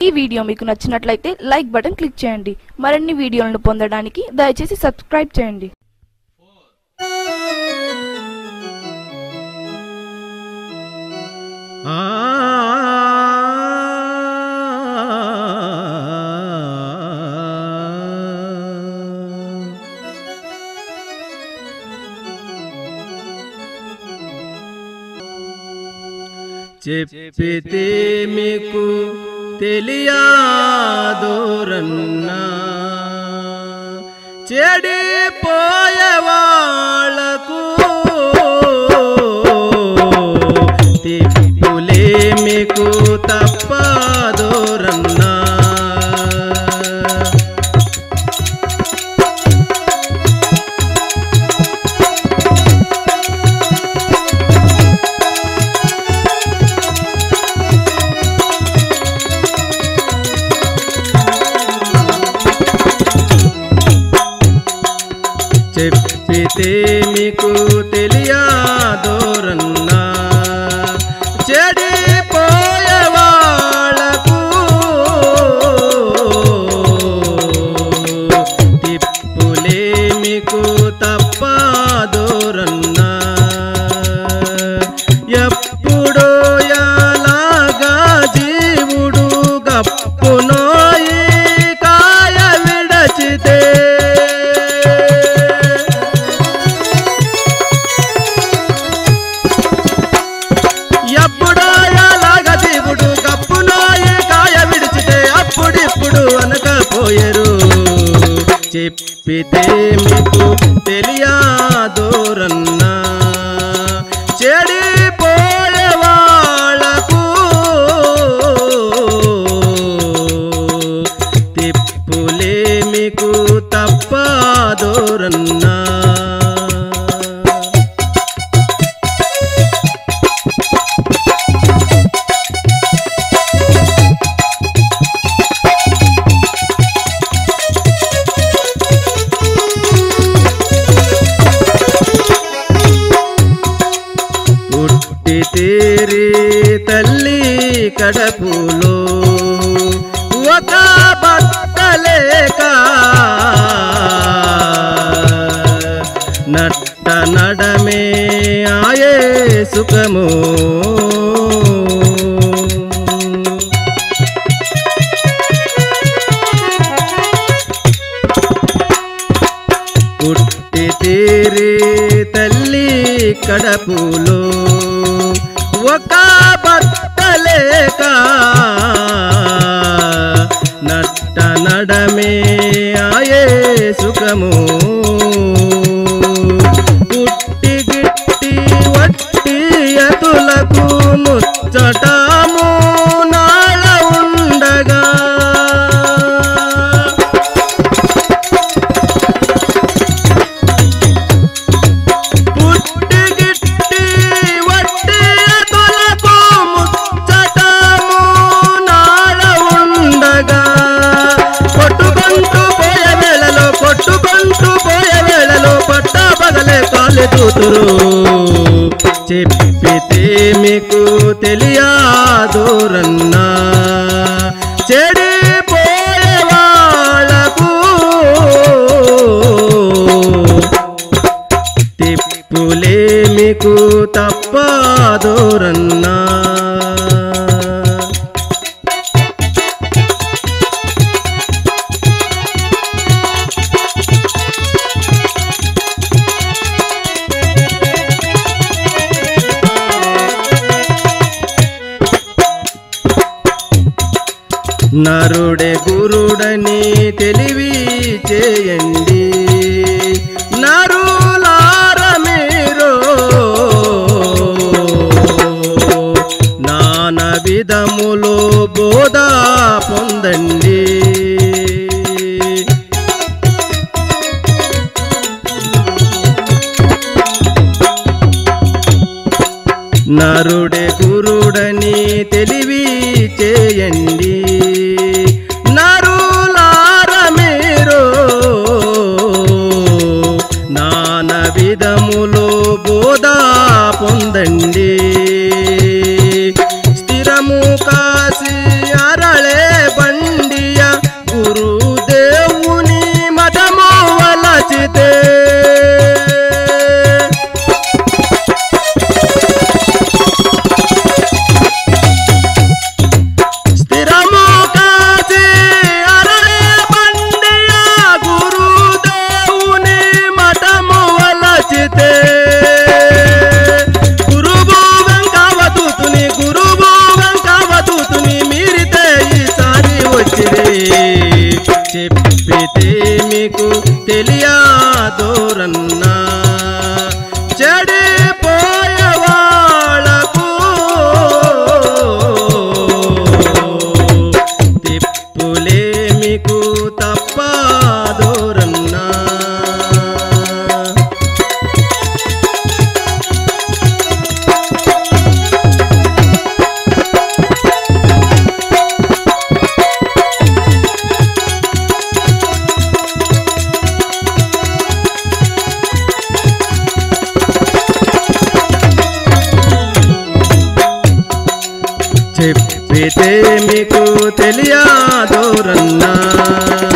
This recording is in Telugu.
ఈ వీడియో మీకు నచ్చినట్లయితే లైక్ బటన్ క్లిక్ చేయండి మరిన్ని వీడియోలను పొందడానికి దయచేసి సబ్స్క్రైబ్ చేయండి చెప్పితే మీకు తెలియదోరన్నా చెడిపోయే వాళ్ళకు తిప్పులే మీకు తప్పదోరన్నా చెప్పితే మీకు తెలియదోరన్నా చెడిపోయే వాళ్ళకు తిప్పులే మీకు తప్పదోరన్నా ఎప్పుడో ఎలాగా జీవుడు గప్పునోయి కాయ విడచితే ఎప్పుడో ఎలాగ దేవుడు గప్పునోయి కాయ విడిచితే అప్పుడిప్పుడు అనకపోయరు చెప్పితే మీకు తెలియదోరన్నా చెడిపోయే వాళ్ళకు తిప్పులే మీకు తప్పదోరన్నా పుట్టి తీరి తల్లి కడపులో ఒక బట్టలేక నట్ట నడమే ఆయే సుఖము పుట్టి తీరి తల్లి కడపులో ఒక బట్టలేక నట్ట నడమే ఆయే సుఖము పుట్టి గిట్టి వట్టి ఎతులకు ముచ్చటము నాళ ఉండగా పుట్టి గిట్టి వట్టి తొలకు ముచ్చటము నాడ ఉండగా కొట్టుకుంటూ పోయే వేళలో కొట్టుకుంటూ పోయే వేళలో పట్ట పగలే కాలు కూతురు చెప్పితే మీకు తెలియదోరన్నా చెడిపోయే వాళ్ళకు తిప్పులే మీకు తప్పదోరన్నా నరుడే గురుడని తెలివి చేయండి నరులార మీరు నాన విధములో బోధ పొందండి నరుడే గురుడని తెలివి చేయండి నరులార మీరు నాన విధములో బోధ పొందండి స్థిరము కాసి అరళే చెప్పితే మీకు తెలియదోరన్నా